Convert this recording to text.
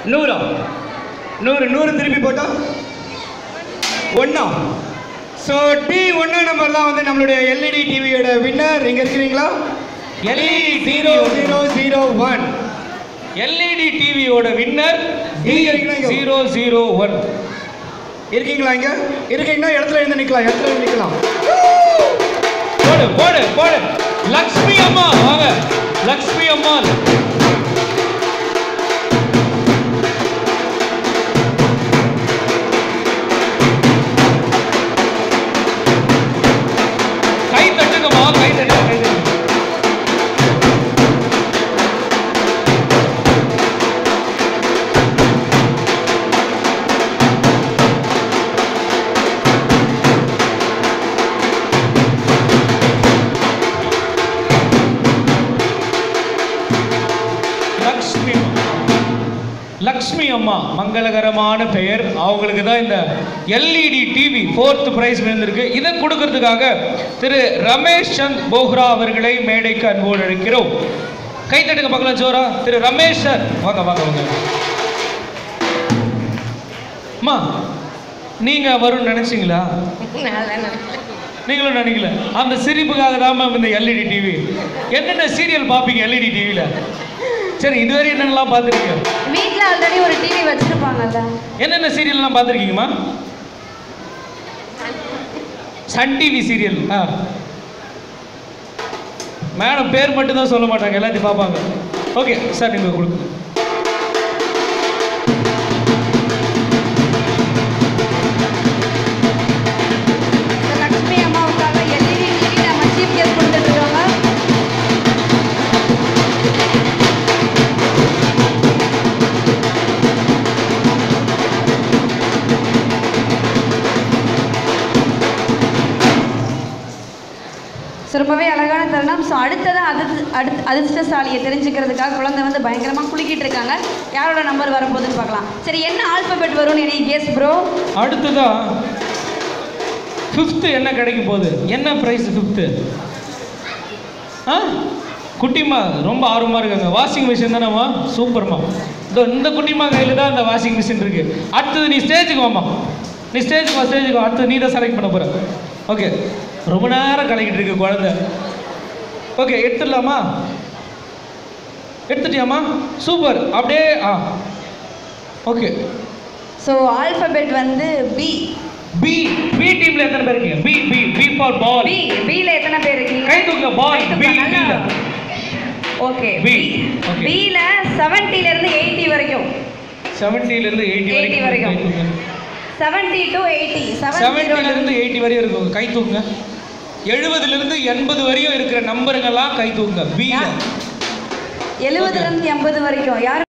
நூறா நூறு நூறு திருப்பி போட்டா ஒண்ணா ஸோ டி ஒன்னா நம்பர் தான் வந்து நம்மளுடைய எல்இடி டிவியோட வின்னர் இங்க இருக்கிறீங்களா LED zero zero zero one LED டிவியோட வின்னர் இங்க இருக்கீங்களா இங்க? ஜீரோ ஜீரோ ஒன் இருக்கீங்களா இங்க இருக்கீங்கன்னா இடத்துல இருந்து நிக்கலாம் இடத்துல இருந்து நிக்கலாம் போடு போடு போடு லக்ஷ்மி அம்மா வாங்க லக்ஷ்மி அம்மா கை தட்டுங்கம்மா கை தட்டுங்க கை தட்டுங்க லக்ஷ்மி அம்மா. லக்ஷ்மி அம்மா மங்களகரமான பெயர் அவங்களுக்கு தான் இந்த எல்இடி டிவி ஃபோர்த் பிரைஸ் விழுந்திருக்கு இதை கொடுக்கறதுக்காக திரு ரமேஷ் சந்த் போஹ்ரா அவர்களை மேடைக்கு அன்போடு அழைக்கிறோம் கை தட்டுங்க பார்க்கலாம் ஜோரா திரு ரமேஷ் சார் வாங்க வாங்க வாங்க அம்மா நீங்க வரும்னு நினைச்சீங்களா நீங்களும் நினைக்கல அந்த சிரிப்புக்காக தான் மேம் இந்த எல்இடி டிவி என்னென்ன சீரியல் பார்ப்பீங்க எல்இடி டிவியில் சரி இதுவரை என்னென்னலாம் பார்த்துருக்கீங்க வீட்ல ஆல்ரெடி ஒரு டிவி வச்சிருப்பாங்கல்ல என்னென்ன சீரியல்லாம் பார்த்துருக்கீங்கம்மா சன் டிவி சீரியல் ஆ மேடம் பேர் மட்டும் தான் சொல்ல மாட்டாங்க எல்லாத்தையும் பார்ப்பாங்க ஓகே சார் நீங்கள் கொடுங்க இந்த லக்ஷ்மி அம்மாவுக்காக எல்இடி டிவி நம்ம சீஃப் கெஸ்ட் கொடுத்துட்டு இருக்கோங்க So, ரொம்பவே அழகான தருணம் ஸோ அடுத்ததான் அது அடுத்து அதிர்ஷ்டசாலியை தெரிஞ்சுக்கிறதுக்காக குழந்தை வந்து பயங்கரமாக குலுக்கிட்டு இருக்காங்க யாரோட நம்பர் வரப்போகுதுன்னு பார்க்கலாம் சரி என்ன ஆல்பபெட் வரும்னு எனக்கு கேஸ் ப்ரோ அடுத்ததா ஃபிஃப்த்து என்ன கிடைக்கும் போகுது என்ன ப்ரைஸ் ஃபிஃப்த்து ஆ குட்டிமா ரொம்ப ஆர்வமாக இருக்காங்க வாஷிங் மிஷின் தானேம்மா சூப்பர்மா இதோ இந்த குட்டிமா கையில் தான் இந்த வாஷிங் மிஷின் இருக்கு அடுத்தது நீ ஸ்டேஜுக்கு வாம்மா நீ ஸ்டேஜுக்கு வா ஸ்டேஜுக்கு வா அடுத்தது நீ தான் செலக்ட் பண்ண போகிற ஓகே ரொம்ப நேரம் கலக்கிட்டு இருக்கு குழந்தை ஓகே எடுத்துடலாமா எடுத்துட்டியாம்மா சூப்பர் அப்படியே ஆ ஓகே ஸோ ஆல்பபெட் வந்து பி பி பி டீம்ல எத்தனை பேர் இருக்கீங்க B B B for ball B பியில் எத்தனை பேர் இருக்கீங்க கை தூக்க பால் பி பில ஓகே B. B Okay. பியில் செவன்ட்டிலேருந்து எயிட்டி வரைக்கும் 70 ல இருந்து 80 80 வரைக்கும் வரைக்கும். கை தூக்குங்க. செவன்ட்டி டு எயிட்டி 70 ல இருந்து 80 வரையும் இருக்கும் கை தூக்குங்க 70 ல இருந்து 80 வரையும் இருக்கிற நம்பருங்கெல்லாம் கை தூக்குங்க பி எழுபதுலேருந்து எண்பது வரைக்கும் யார்